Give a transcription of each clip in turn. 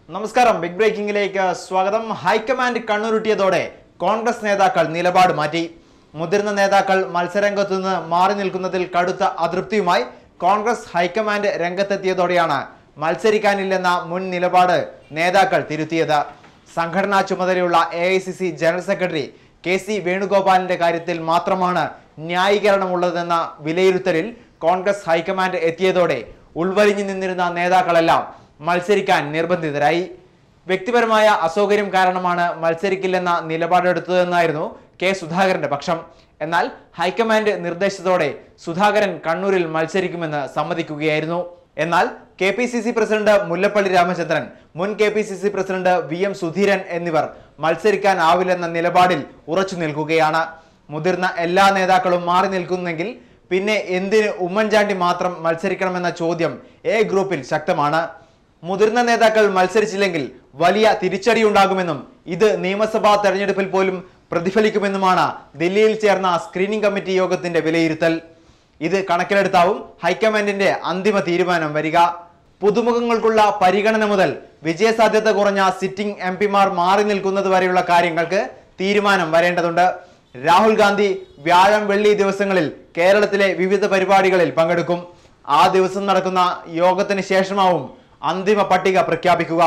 നമസ്കാരം ബിഗ് ബ്രേക്കിംഗിലേക്ക് സ്വാഗതം ഹൈക്കമാൻഡ് കണ്ണുരുട്ടിയതോടെ കോൺഗ്രസ് നേതാക്കൾ നിലപാട് മാറ്റി മുതിർന്ന നേതാക്കൾ മത്സരരംഗത്തു നിന്ന് മാറി നിൽക്കുന്നതിൽ കടുത്ത അതൃപ്തിയുമായി കോൺഗ്രസ് ഹൈക്കമാൻഡ് രംഗത്തെത്തിയതോടെയാണ് മത്സരിക്കാനില്ലെന്ന മുൻ നിലപാട് നേതാക്കൾ തിരുത്തിയത് സംഘടനാ ചുമതലയുള്ള A general secretary K C വേണുഗോപാലിന്റെ കാര്യത്തിൽ മാത്രമാണ് ന്യായീകരണമുള്ളതെന്ന വിലയിരുത്തലിൽ കോൺഗ്രസ് ഹൈക്കമാൻഡ് എത്തിയതോടെ ഉൾവലിഞ്ഞു നിന്നിരുന്ന നേതാക്കളെല്ലാം മത്സരിക്കാൻ നിർബന്ധിതരായി വ്യക്തിപരമായ അസൗകര്യം കാരണമാണ് മത്സരിക്കില്ലെന്ന നിലപാടെടുത്തതെന്നായിരുന്നു കെ സുധാകരന്റെ പക്ഷം എന്നാൽ ഹൈക്കമാൻഡ് നിർദ്ദേശത്തോടെ സുധാകരൻ കണ്ണൂരിൽ മത്സരിക്കുമെന്ന് സമ്മതിക്കുകയായിരുന്നു എന്നാൽ K P C C president Mullappally Ramachandran മുൻ K P C C president V M Sudheeran എന്നിവർ മത്സരിക്കാനാവില്ലെന്ന നിലപാടിൽ ഉറച്ചു നിൽക്കുകയാണ് മുതിർന്ന എല്ലാ നേതാക്കളും മാറി നിൽക്കുന്നെങ്കിൽ പിന്നെ എന്തിന് ഉമ്മൻചാണ്ടി മാത്രം മത്സരിക്കണമെന്ന ചോദ്യം എ ഗ്രൂപ്പിൽ ശക്തമാണ് മുതിർന്ന നേതാക്കൾ മത്സരിച്ചില്ലെങ്കിൽ വലിയ തിരിച്ചടിയുണ്ടാകുമെന്നും ഇത് നിയമസഭാ തെരഞ്ഞെടുപ്പിൽ പോലും പ്രതിഫലിക്കുമെന്നുമാണ് ദില്ലിയിൽ ചേർന്ന സ്ക്രീനിംഗ് കമ്മിറ്റി യോഗത്തിന്റെ വിലയിരുത്തൽ ഇത് കണക്കിലെടുത്താവും ഹൈക്കമാൻഡിന്റെ അന്തിമ തീരുമാനം വരിക പുതുമുഖങ്ങൾക്കുള്ള പരിഗണന മുതൽ വിജയസാധ്യത കുറഞ്ഞ സിറ്റിംഗ് എം പിമാർ മാറി നിൽക്കുന്നത് വരെയുള്ള കാര്യങ്ങൾക്ക് തീരുമാനം വരേണ്ടതുണ്ട് രാഹുൽ ഗാന്ധി വ്യാഴം വെള്ളി ദിവസങ്ങളിൽ കേരളത്തിലെ വിവിധ പരിപാടികളിൽ പങ്കെടുക്കും ആ ദിവസം നടക്കുന്ന യോഗത്തിന് ശേഷമാവും അന്തിമ പട്ടിക പ്രഖ്യാപിക്കുക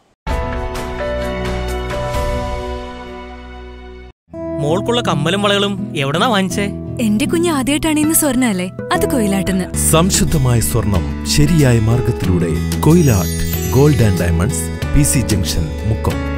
മോൾക്കുള്ള കമ്മലും വളകളും എവിടെന്നാ വാങ്ങിച്ചേ എന്റെ കുഞ്ഞ് ആദ്യമായിട്ടാണ് ഇന്ന് സ്വർണ്ണ അല്ലേ അത് കൊയിലാട്ടെന്ന് സംശുദ്ധമായ സ്വർണം ശരിയായ മാർഗത്തിലൂടെ Koyilattu gold and diamonds P C junction Mukkam